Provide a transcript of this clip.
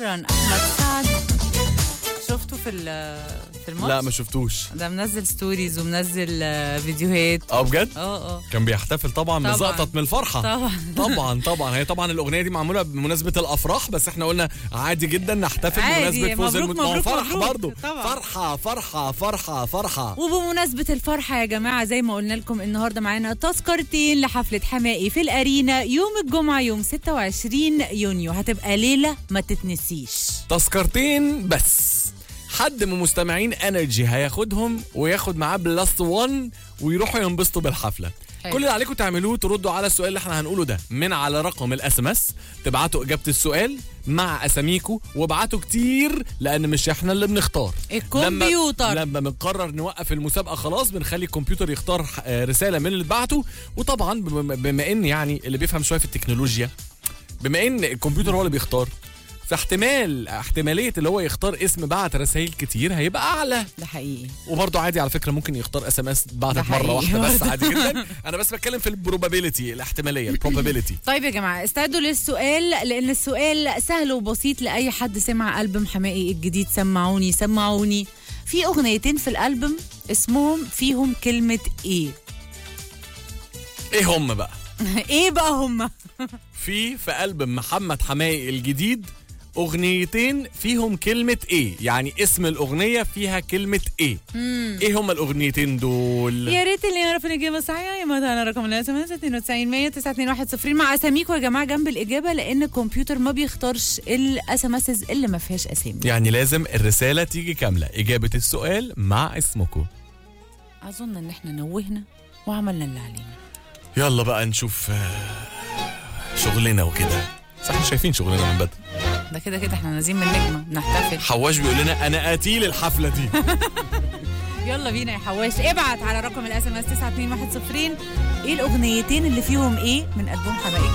شكرا احمد سعد شفته في ال- في الماتش لا ما شفتوش ده منزل ستوريز ومنزل آه، فيديوهات اه بجد اه اه كان بيحتفل طبعا طبعاً. بزقطة من الفرحة طبعا طبعا طبعا هي طبعا الاغنيه دي معموله بمناسبه الافراح بس احنا قلنا عادي جدا نحتفل عادي، بمناسبه فوز مبروك، المت... ما هو مبروك، فرح مبروك. برضه طبعاً. فرحه فرحه فرحه فرحه وبمناسبة الفرحة يا جماعة زي ما قلنا لكم النهاردة معانا تذكرتين لحفلة حمائي في الأرينا يوم الجمعة يوم 26 يونيو هتبقى ليلة ما تتنسيش تذكرتين بس حد من مستمعين انرجي هياخدهم وياخد معاه بلس 1 ويروحوا ينبسطوا بالحفله حلو. كل اللي عليكم تعملوه تردوا على السؤال اللي احنا هنقوله ده من على رقم الاس ام اس تبعتوا اجابه السؤال مع اساميكو وابعتوا كتير لان مش احنا اللي بنختار الكمبيوتر. لما, لما بنقرر نوقف المسابقه خلاص بنخلي الكمبيوتر يختار آه، رساله من اللي اتبعتوا وطبعا بما بما ان يعني اللي بيفهم شويه في التكنولوجيا بما ان الكمبيوتر هو اللي بيختار فاحتمال احتماليه اللي هو يختار اسم بعت رسائل كتير هيبقى اعلى ده حقيقي وبرضه عادي على فكره ممكن يختار اس ام اس ده بعتت حقيقي مره واحده بس برضه. عادي جدا انا بس بتكلم في البروبابيلتي الاحتماليه البروبابيلتي طيب يا جماعة استعدوا للسؤال لأن السؤال سهل وبسيط لأي حد سمع ألبوم حمائي الجديد سمعوني سمعوني في أغنيتين في الألبوم اسمهم فيهم كلمة إيه ايه هم بقى إيه بقى هما في في ألبوم محمد حماقي الجديد اغنيتين فيهم كلمه ايه يعني اسم الاغنيه فيها كلمه ايه ايه هم الاغنيتين دول يا ريت اللي يعرف الإجابة الصحيحة يبعت على رقم الاس ام اس 92 100 921 مع أساميكم يا جماعة جنب الإجابة لأن الكمبيوتر ما بيختارش الاس ام اس اللي ما فيهاش أسامي يعني لازم الرساله تيجي كامله اجابه السؤال مع اسمكم أظن إن إحنا نوهنا وعملنا اللي علينا يلا بقى نشوف آه، شغلنا وكده بس احنا شايفين شغلنا من بدري ده كده كده إحنا نازلين من نجمة بنحتفل حواش بيقول لنا انا قتيل الحفله دي يلا بينا يا حواش ابعت على رقم الاس ام اس 921 ايه الاغنيتين اللي فيهم ايه من البوم حبايب